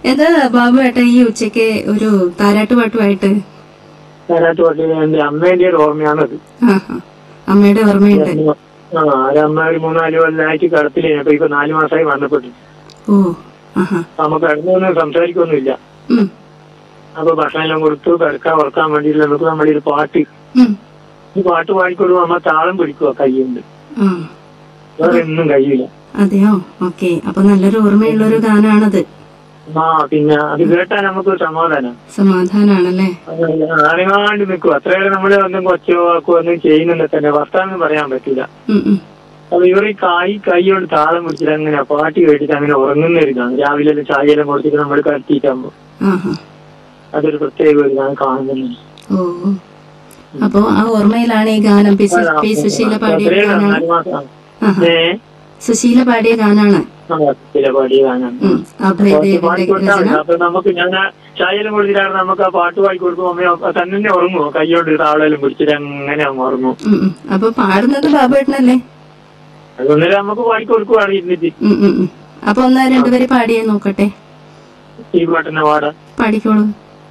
എന്താ ബാബു ഏട്ടാ ഈ ഉച്ചക്ക് ഒരു താരാട്ട് പാട്ടുമായിട്ട് ഞാനായിട്ട് പറഞ്ഞത് എന്റെ അമ്മേന്റെ ഒരു ഓർമ്മയാണത് ആഹാ അമ്മയുടെ ഓർമ്മയുണ്ട് ആ ഒരമ്മ ഒരു മൂന്നാല് കൊല്ലമായിട്ട് കിടപ്പില്ലേ അപ്പൊ ഇപ്പൊ നാല് മാസമായി വന്നപ്പെട്ടു ഓ ആഹാ നമുക്ക് കിടന്നൊന്നും സംസാരിക്കൊന്നുമില്ല ഉം അപ്പൊ ഭക്ഷണം എല്ലാം കൊടുത്തു കിടക്കാൻ ഉറക്കാൻ വേണ്ടിയിട്ട് നമുക്ക് നമ്മുടെ ഒരു പാട്ട് ഉം ഈ പാട്ട് പാടിക്കൊടുക്കും അമ്മ താളം പിടിക്കുക കൈയുണ്ട് ആ വേറെ ഒന്നും കഴിയില്ല അതെയോ ഓക്കെ അപ്പൊ നല്ലൊരു ഓർമ്മയുള്ള ഒരു ഗാനാണത് ആ പിന്നെ അത് കേട്ടാൽ നമുക്ക് ഒരു സമാധാനം സമാധാനാണല്ലേ ആരെങ്ങാണ്ട് നിൽക്കും അത്രയേറെ നമ്മള് ഒന്നും കൊച്ചോ ആക്കോ ഒന്നും ചെയ്യുന്നുണ്ട് തന്നെ വർത്താനം പറയാൻ പറ്റില്ല ഉം ഉം അപ്പൊ ഇവർ ഈ കായ് കൈയോട് താളം പിടിച്ചിട്ട് അങ്ങനെ പാട്ട് കേട്ടിട്ട് അങ്ങനെ ഉറങ്ങുന്ന ഒരു ഇതാണ് രാവിലെ എല്ലാം ചായയെല്ലാം കൊടുത്തിട്ട് നമ്മൾ കടത്തിയിട്ടാകുമ്പോ ആഹാ അതൊരു പ്രത്യേക ഒരു ഇതാണ് കാണുന്നത് ഓ ഓ. അപ്പോ ആ ഓർമ്മയിലാണ് ഈ ഗാനം പി സു- പി സുശീല പാടിയ അത്രയും ഗാനാണ് നാല് മാസം ആഹാ ഏ സുശീല പാടിയ ഗാനാണ് ആ, ചില പാടിയ ഗാനാണ് ഉം അഭയദേവിന്റെ പാടിക്കൊടുത്താൽ രചന മതി. അപ്പൊ നമുക്ക് ഞാൻ ചായയെല്ലാം കൊടുത്തിട്ടാണ് നമുക്ക് ആ പാട്ട് പാടി കൊടുക്കും അമ്മ തന്നെ ഉറങ്ങുമോ കൈയോണ്ട് താളെല്ലാം പിടിച്ചിട്ട് അങ്ങനെ അങ്ങ് ഉറങ്ങും ഉം ഉം. അപ്പൊ പാടുന്നത് ബാബുവേട്ടനല്ലേ അതൊന്നേരം നമുക്ക് പാടി കൊടുക്കുവാണ് ഇരുന്നിട്ട് ഉം ഉം ഉം. അപ്പൊ ഒന്ന് രണ്ടുപേരെ പാടിയേ നോക്കട്ടെ ഈ പാട്ടിനെ പാടാ പാടിക്കോളൂ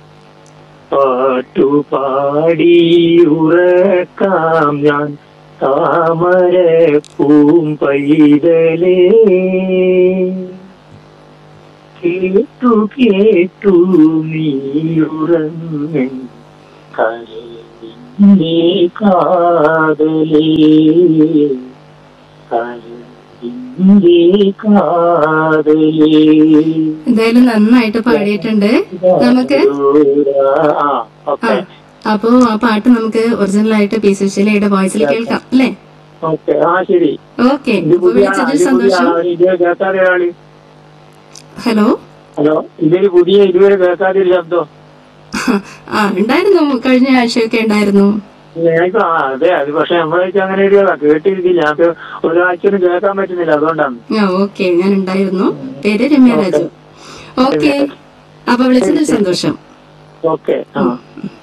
പാട്ടുപാടി ഉറക്കാം ഞാൻ താമര പൂം പൈതലേ കേട്ടു കേട്ടു നീയുറങ്ങ കരളിന്റെ കാതലേ കരളിന്റെ കാതലേ എന്തായാലും നന്നായിട്ട് പാടിയിട്ടുണ്ട് നമുക്ക് ആ ഓക്കെ അപ്പോ ആ പാട്ട് നമുക്ക് ഒറിജിനൽ ആയിട്ട് പി സുശീലയുടെ വോയിസിൽ കേൾക്കാം അല്ലേ ഓക്കെ ആ ശരി ഓക്കെ ഇത് അപ്പൊ പുതിയ വിളിച്ചതിൽ ഇത് പുതിയ സന്തോഷം ആളാണ്. ഇതുവരെ കേൾക്കാതെ ഒരാള് ഹലോ ഹലോ ഇതൊരു പുതിയ ഇതുവരെ കേൾക്കാതെ ഒരു ശബ്ദം ആ ഉണ്ടായിരുന്നു കഴിഞ്ഞ ആഴ്ചയൊക്കെ ഉണ്ടായിരുന്നു ഞാനിപ്പോ ആ അതെ അത് പക്ഷെ നമ്മളേക്ക് അങ്ങനെ ഒരു കേട്ടിരിക്കില്ല ഞാൻ ഇപ്പൊ ഒരാഴ്ച ഒന്നും കേൾക്കാൻ പറ്റുന്നില്ല അതുകൊണ്ടാണ് ആ ഓക്കെ ഞാൻ ഉണ്ടായിരുന്നു പേര് രമ്യ രാജു ഓക്കെ അപ്പൊ വിളിച്ചതിൽ സന്തോഷം ഓക്കെ ആ ഉം.